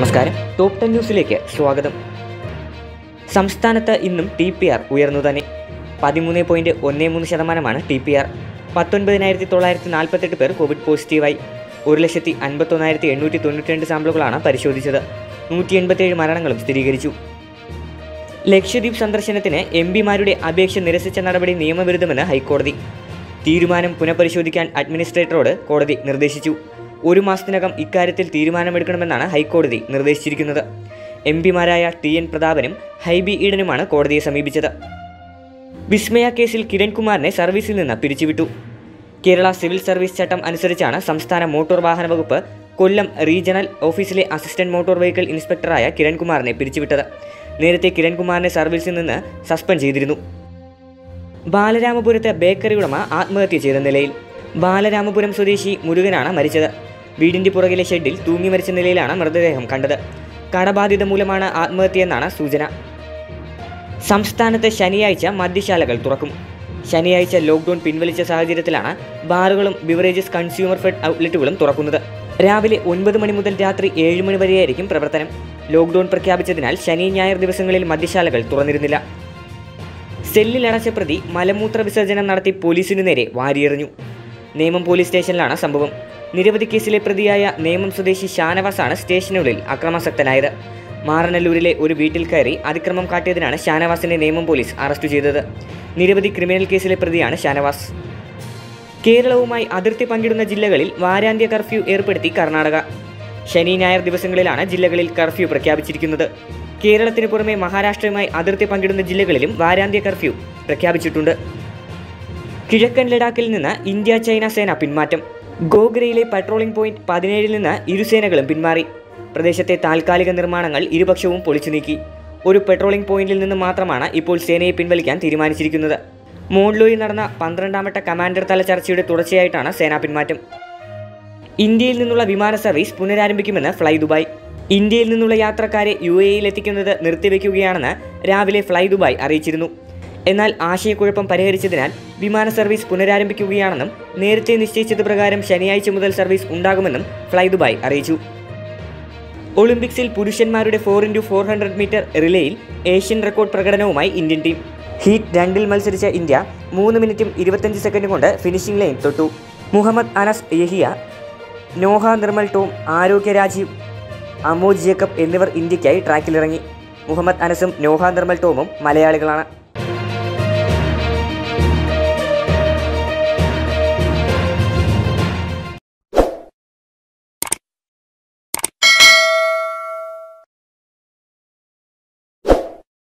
നമസ്കാരം top ten ന്യൂസിലേക്ക് സ്വാഗതം സംസ്ഥാനത്ത് ഇന്നും ടി പി ആർ ഉയർന്നു തന്നെ പതിമൂന്ന് പോയിന്റ് ഒന്ന് മൂന്ന് ശതമാനമാണ് ടി പി ആർ പത്തൊൻപതിനായിരത്തി തൊള്ളായിരത്തി നാൽപ്പത്തെട്ട് പേർ കോവിഡ് പോസിറ്റീവായി ഒരു ലക്ഷത്തി അൻപത്തൊന്നായിരത്തി എണ്ണൂറ്റി തൊണ്ണൂറ്റി രണ്ട് സാമ്പിളുകളാണ് പരിശോധിച്ചത് നൂറ്റി എൺപത്തേഴ് മരണങ്ങളും സ്ഥിരീകരിച്ചു ലക്ഷദ്വീപ് സന്ദർശനത്തിന് എം പിമാരുടെ അപേക്ഷ നിരസിച്ച നടപടി നിയമവിരുദ്ധമെന്ന് ഹൈക്കോടതി തീരുമാനം പുനഃപരിശോധിക്കാൻ അഡ്മിനിസ്ട്രേറ്ററോട് കോടതി നിർദ്ദേശിച്ചു ഒരു മാസത്തിനകം ഇക്കാര്യത്തിൽ തീരുമാനമെടുക്കണമെന്നാണ് ഹൈക്കോടതി നിർദ്ദേശിച്ചിരിക്കുന്നത് എം പിമാരായ ടി എൻ പ്രതാപനും ഹൈബി ഈഡനുമാണ് കോടതിയെ സമീപിച്ചത് വിസ്മയ കേസിൽ കിരൺകുമാറിനെ സർവീസിൽ നിന്ന് പിരിച്ചുവിട്ടു കേരള സിവിൽ സർവീസ് ചട്ടം അനുസരിച്ചാണ് സംസ്ഥാന മോട്ടോർ വാഹന വകുപ്പ് കൊല്ലം റീജിയണൽ ഓഫീസിലെ അസിസ്റ്റന്റ് മോട്ടോർ വെഹിക്കിൾ ഇൻസ്പെക്ടറായ കിരൺകുമാറിനെ പിരിച്ചുവിട്ടത് നേരത്തെ കിരൺകുമാറിനെ സർവീസിൽ നിന്ന് സസ്പെൻഡ് ചെയ്തിരുന്നു ബാലരാമപുരത്ത് ബേക്കറി ഉടമ ആത്മഹത്യ ചെയ്ത നിലയിൽ ബാലരാമപുരം സ്വദേശി മുരുകനാണ് മരിച്ചത് വീടിന്റെ പുറകിലെ ഷെഡിൽ തൂങ്ങി മരിച്ച നിലയിലാണ് മൃതദേഹം കണ്ടത് കടബാധിത മൂലമാണ് ആത്മഹത്യയെന്നാണ് സൂചന സംസ്ഥാനത്ത് ശനിയാഴ്ച മദ്യശാലകൾ തുറക്കും ശനിയാഴ്ച ലോക്ക്ഡൌൺ പിൻവലിച്ച സാഹചര്യത്തിലാണ് ബാറുകളും ബിവറേജസ് കൺസ്യൂമർ ഫെഡ് ഔട്ട്ലെറ്റുകളും തുറക്കുന്നത് രാവിലെ ഒൻപത് മണി മുതൽ രാത്രി ഏഴ് മണി വരെയായിരിക്കും പ്രവർത്തനം ലോക്ക്ഡൌൺ പ്രഖ്യാപിച്ചതിനാൽ ശനി ഞായർ ദിവസങ്ങളിൽ മദ്യശാലകൾ തുറന്നിരുന്നില്ല സെല്ലിൽ അടച്ച പ്രതി മലമൂത്ര വിസർജനം നടത്തി പോലീസിനു നേരെ വാരിയെറിഞ്ഞു നേമം പോലീസ് സ്റ്റേഷനിലാണ് സംഭവം നിരവധി കേസിലെ പ്രതിയായ നേമം സ്വദേശി ഷാനവാസാണ് സ്റ്റേഷനുള്ളിൽ അക്രമാസക്തനായത് മാറനല്ലൂരിലെ ഒരു വീട്ടിൽ കയറി അതിക്രമം കാട്ടിയതിനാണ് ഷാനവാസിനെ നേമം പോലീസ് അറസ്റ്റ് ചെയ്തത് നിരവധി ക്രിമിനൽ കേസിലെ പ്രതിയാണ് ഷാനവാസ് കേരളവുമായി അതിർത്തി പങ്കിടുന്ന ജില്ലകളിൽ വാരാന്ത്യ കർഫ്യൂ ഏർപ്പെടുത്തി കർണാടക ശനി ഞായർ ദിവസങ്ങളിലാണ് ജില്ലകളിൽ കർഫ്യൂ പ്രഖ്യാപിച്ചിരിക്കുന്നത് കേരളത്തിന് പുറമെ മഹാരാഷ്ട്രയുമായി അതിർത്തി പങ്കിടുന്ന ജില്ലകളിലും വാരാന്ത്യ കർഫ്യൂ പ്രഖ്യാപിച്ചിട്ടുണ്ട് കിഴക്കൻ ലഡാക്കിൽ നിന്ന് ഇന്ത്യ ചൈന സേന പിന്മാറ്റം ഗോഗ്രയിലെ പട്രോളിംഗ് പോയിന്റ് പതിനേഴിൽ നിന്ന് ഇരുസേനകളും പിന്മാറി പ്രദേശത്തെ താൽക്കാലിക നിർമ്മാണങ്ങൾ ഇരുപക്ഷവും പൊളിച്ചു നീക്കി ഒരു പെട്രോളിംഗ് പോയിന്റിൽ നിന്ന് മാത്രമാണ് ഇപ്പോൾ സേനയെ പിൻവലിക്കാൻ തീരുമാനിച്ചിരിക്കുന്നത് മോൺലോയിൽ നടന്ന പന്ത്രണ്ടാം വട്ട കമാൻഡർ തല ചർച്ചയുടെ തുടർച്ചയായിട്ടാണ് സേനാ പിന്മാറ്റം ഇന്ത്യയിൽ നിന്നുള്ള വിമാന സർവീസ് പുനരാരംഭിക്കുമെന്ന് ഫ്ലൈ ദുബായ് ഇന്ത്യയിൽ നിന്നുള്ള യാത്രക്കാരെ യു എയിൽ എത്തിക്കുന്നത് നിർത്തിവെക്കുകയാണെന്ന് രാവിലെ ഫ്ലൈ ദുബായ് അറിയിച്ചിരുന്നു എന്നാൽ ആശയക്കുഴപ്പം പരിഹരിച്ചതിനാൽ വിമാന സർവീസ് പുനരാരംഭിക്കുകയാണെന്നും നേരത്തെ നിശ്ചയിച്ചത് പ്രകാരം ശനിയാഴ്ച മുതൽ സർവീസ് ഉണ്ടാകുമെന്നും ഫ്ലൈ ദുബായ് അറിയിച്ചു ഒളിമ്പിക്സിൽ പുരുഷന്മാരുടെ four into four hundred metre റിലേയിൽ ഏഷ്യൻ റെക്കോർഡ് പ്രകടനവുമായി ഇന്ത്യൻ ടീം ഹീറ്റ് രണ്ടിൽ മത്സരിച്ച ഇന്ത്യ മൂന്ന് മിനിറ്റും ഇരുപത്തഞ്ച് സെക്കൻഡ് കൊണ്ട് ഫിനിഷിംഗ് ലൈൻ തൊട്ടു മുഹമ്മദ് അനസ് യഹിയ നോഹ നിർമ്മൽ ടോം ആരോഗ്യ രാജീവ് അമോജ് ജേക്കബ് എന്നിവർ ഇന്ത്യയ്ക്കായി ട്രാക്കിലിറങ്ങി മുഹമ്മദ് അനസും നോഹ നിർമ്മൽ ടോമും മലയാളികളാണ്